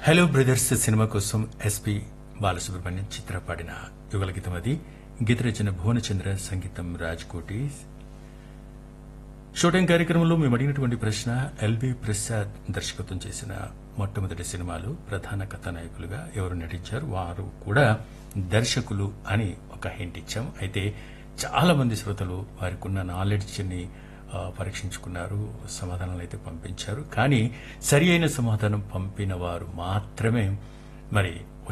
hello brothers cinema కోసం SP Balasubrahmanyam Chitra పాడిన యుగల గీతం అది గీత రచన భువనచంద్ర సంగీతం రాజ్ కోటి షూటింగ్ కార్యక్రమంలో మేము అడిగినటువంటి ప్రశ్న ఎల్బి ప్రసాద్ దర్శకత్వం చేసిన మొట్టమొదటి సినిమాలు ప్రధాన కథానాయకులుగా ఎవరు నటించారు వారు కూడా దర్శకులు అని ఒక హింట్ ఇచ్చాం అయితే చాలా మంది శ్రోతలు వారికి ఉన్న నాలెడ్జ్ని ఆ, పరీక్షించుకున్నారు సమాధానాలు అయితే పంపించారు కానీ సరి అయిన సమాధానం పంపిన వారు మాత్రమే మరి